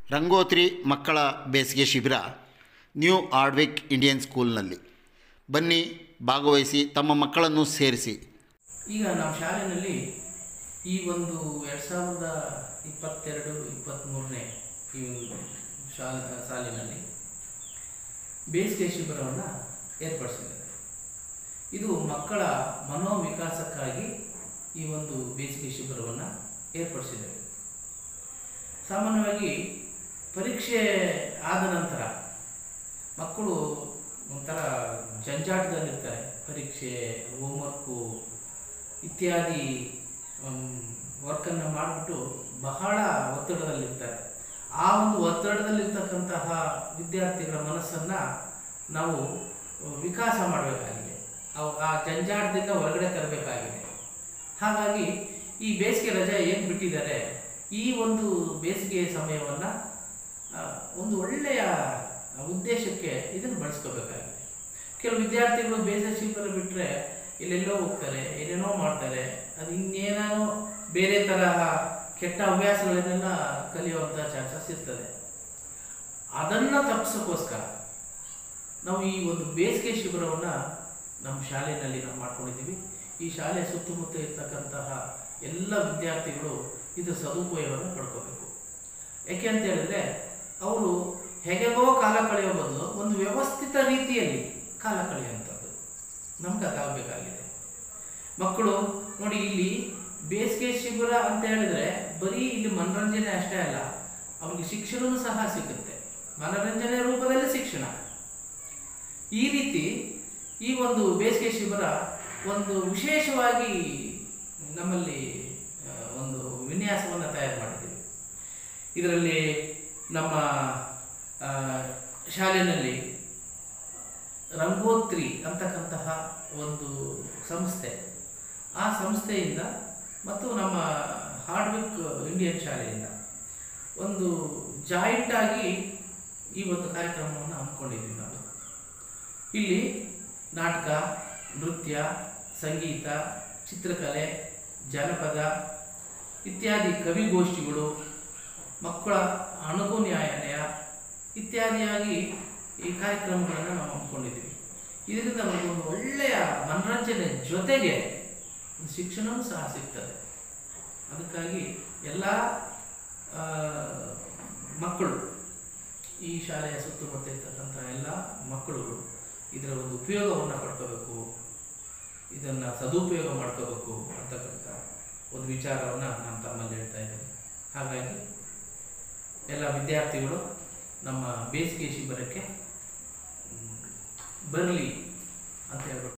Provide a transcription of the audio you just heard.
ರಂಗೋತ್ರಿ ಮಕ್ಕಳ ಬೇಸಿಗೆ ಶಿಬಿರ ನ್ಯೂ ಆರ್ಡ್ವಿಕ್ ಇಂಡಿಯನ್ ಸ್ಕೂಲ್ನಲ್ಲಿ ಬನ್ನಿ ಭಾಗವಹಿಸಿ ತಮ್ಮ ಮಕ್ಕಳನ್ನು ಸೇರಿಸಿ ಈಗ ನಮ್ಮ ಶಾಲೆಯಲ್ಲಿ ಈ ಒಂದು ಎರಡು ಸಾವಿರದ ಇಪ್ಪತ್ತೆರಡು ಇಪ್ಪತ್ತ್ಮೂರನೇ ಈ ಒಂದು ಶಾಲ ಸಾಲಿನಲ್ಲಿ ಬೇಸಿಗೆ ಶಿಬಿರವನ್ನು ಏರ್ಪಡಿಸಿದ್ದಾರೆ ಇದು ಮಕ್ಕಳ ಮನೋವಿಕಾಸಕ್ಕಾಗಿ ಈ ಒಂದು ಬೇಸಿಗೆ ಶಿಬಿರವನ್ನು ಏರ್ಪಡಿಸಿದ್ದೇವೆ ಸಾಮಾನ್ಯವಾಗಿ ಪರೀಕ್ಷೆ ಆದ ನಂತರ ಮಕ್ಕಳು ಒಂಥರ ಜಂಜಾಟದಲ್ಲಿರ್ತಾರೆ ಪರೀಕ್ಷೆ ಹೋಮ್ವರ್ಕು ಇತ್ಯಾದಿ ವರ್ಕನ್ನು ಮಾಡಿಬಿಟ್ಟು ಬಹಳ ಒತ್ತಡದಲ್ಲಿರ್ತಾರೆ ಆ ಒಂದು ಒತ್ತಡದಲ್ಲಿರ್ತಕ್ಕಂತಹ ವಿದ್ಯಾರ್ಥಿಗಳ ಮನಸ್ಸನ್ನು ನಾವು ವಿಕಾಸ ಮಾಡಬೇಕಾಗಿದೆ ಅವು ಆ ಜಂಜಾಟದಿಂದ ಹೊರಗಡೆ ತರಬೇಕಾಗಿದೆ ಹಾಗಾಗಿ ಈ ಬೇಸಿಗೆ ರಜೆ ಏನು ಬಿಟ್ಟಿದ್ದಾರೆ ಈ ಒಂದು ಬೇಸಿಗೆ ಸಮಯವನ್ನು ಒಂದು ಒಳ್ಳೆಯ ಉದ್ದೇಶಕ್ಕೆ ಇದನ್ನು ಬಳಸ್ಕೋಬೇಕಾಗಿದೆ ಕೆಲವು ವಿದ್ಯಾರ್ಥಿಗಳು ಬೇಸಿಗೆ ಶಿಬಿರ ಬಿಟ್ಟರೆ ಎಲ್ಲೆಲ್ಲೋ ಹೋಗ್ತಾರೆ ಏನೇನೋ ಮಾಡ್ತಾರೆ ಅದು ಇನ್ನೇನೋ ಬೇರೆ ತರಹ ಕೆಟ್ಟ ಹವ್ಯಾಸಗಳನ್ನೆಲ್ಲ ಕಲಿಯುವಂಥ ಚಾನ್ಸಸ್ ಇರ್ತದೆ ಅದನ್ನು ತಪ್ಪಿಸೋಕ್ಕೋಸ್ಕರ ನಾವು ಈ ಒಂದು ಬೇಸಿಗೆ ಶಿಬಿರವನ್ನು ನಮ್ಮ ಶಾಲೆಯಲ್ಲಿ ನಾವು ಮಾಡ್ಕೊಂಡಿದ್ದೀವಿ ಈ ಶಾಲೆ ಸುತ್ತಮುತ್ತ ಇರ್ತಕ್ಕಂತಹ ಎಲ್ಲ ವಿದ್ಯಾರ್ಥಿಗಳು ಇದರ ಸದುಪಯೋಗವನ್ನು ಪಡ್ಕೋಬೇಕು ಯಾಕೆ ಅಂತ ಹೇಳಿದ್ರೆ ಅವರು ಹೇಗೆಗೋ ಕಾಲ ಕಳೆಯೋ ಬದಲು ಒಂದು ವ್ಯವಸ್ಥಿತ ರೀತಿಯಲ್ಲಿ ಕಾಲ ಕಳೆಯುವಂಥದ್ದು ನಮ್ಗೆ ಅದಾಗಬೇಕಾಗಿದೆ ಮಕ್ಕಳು ನೋಡಿ ಇಲ್ಲಿ ಬೇಸಿಗೆ ಶಿಬಿರ ಅಂತ ಹೇಳಿದ್ರೆ ಬರೀ ಇಲ್ಲಿ ಮನರಂಜನೆ ಅಷ್ಟೇ ಅಲ್ಲ ಅವನಿಗೆ ಶಿಕ್ಷಣವೂ ಸಹ ಸಿಗುತ್ತೆ ಮನರಂಜನೆ ರೂಪದಲ್ಲಿ ಶಿಕ್ಷಣ ಈ ರೀತಿ ಈ ಒಂದು ಬೇಸಿಗೆ ಶಿಬಿರ ಒಂದು ವಿಶೇಷವಾಗಿ ನಮ್ಮಲ್ಲಿ ಆ, ಒಂದು ವಿನ್ಯಾಸವನ್ನು ತಯಾರು ಮಾಡಿದ್ದೀವಿ ಇದರಲ್ಲಿ ನಮ್ಮ ಆ, ಶಾಲೆಯಲ್ಲಿ ರಂಗೋತ್ರಿ ಅಂತಕ್ಕಂತಹ ಒಂದು ಸಂಸ್ಥೆ ಆ ಸಂಸ್ಥೆಯಿಂದ ಮತ್ತು ನಮ್ಮ ಹಾರ್ಡ್ವಿಕ್ ಇಂಡಿಯನ್ ಶಾಲೆಯಿಂದ ಒಂದು ಜಾಯಿಂಟ್ ಆಗಿ ಈ ಒಂದು ಕಾರ್ಯಕ್ರಮವನ್ನು ಹಮ್ಮಿಕೊಂಡಿದ್ದೀವಿ ನಾವು ಇಲ್ಲಿ ನಾಟಕ ನೃತ್ಯ ಸಂಗೀತ ಚಿತ್ರಕಲೆ ಜಾನಪದ ಇತ್ಯಾದಿ ಕವಿಗೋಷ್ಠಿಗಳು ಮಕ್ಕಳ ಅಣುಕು ನ್ಯಾಯಾಲಯ ಇತ್ಯಾದಿಯಾಗಿ ಈ ಕಾರ್ಯಕ್ರಮಗಳನ್ನು ನಾವು ಹಮ್ಮಿಕೊಂಡಿದ್ದೀವಿ ಇದರಿಂದ ನಮಗೆ ಒಂದು ಒಳ್ಳೆಯ ಮನರಂಜನೆ ಜೊತೆಗೆ ಶಿಕ್ಷಣವೂ ಸಹ ಸಿಗ್ತದೆ ಅದಕ್ಕಾಗಿ ಎಲ್ಲ ಆ, ಮಕ್ಕಳು ಈ ಶಾಲೆಯ ಸುತ್ತಮುತ್ತ ಇರ್ತಕ್ಕಂಥ ಎಲ್ಲ ಮಕ್ಕಳುಗಳು ಇದರ ಒಂದು ಉಪಯೋಗವನ್ನು ಪಡ್ಕೋಬೇಕು ಇದನ್ನು ಸದುಪಯೋಗ ಮಾಡ್ಕೋಬೇಕು ಅಂತಕ್ಕಂಥ ಒಂದು ವಿಚಾರವನ್ನು ನಾನು ತಮ್ಮಲ್ಲಿ ಹೇಳ್ತಾ ಇದ್ದೀನಿ ಹಾಗಾಗಿ ಎಲ್ಲ ವಿದ್ಯಾರ್ಥಿಗಳು ನಮ್ಮ ಬೇಸಿಗೆ ಶಿಬಿರಕ್ಕೆ ಬರಲಿ ಅಂತ ಹೇಳ್ಬಿಟ್ಟು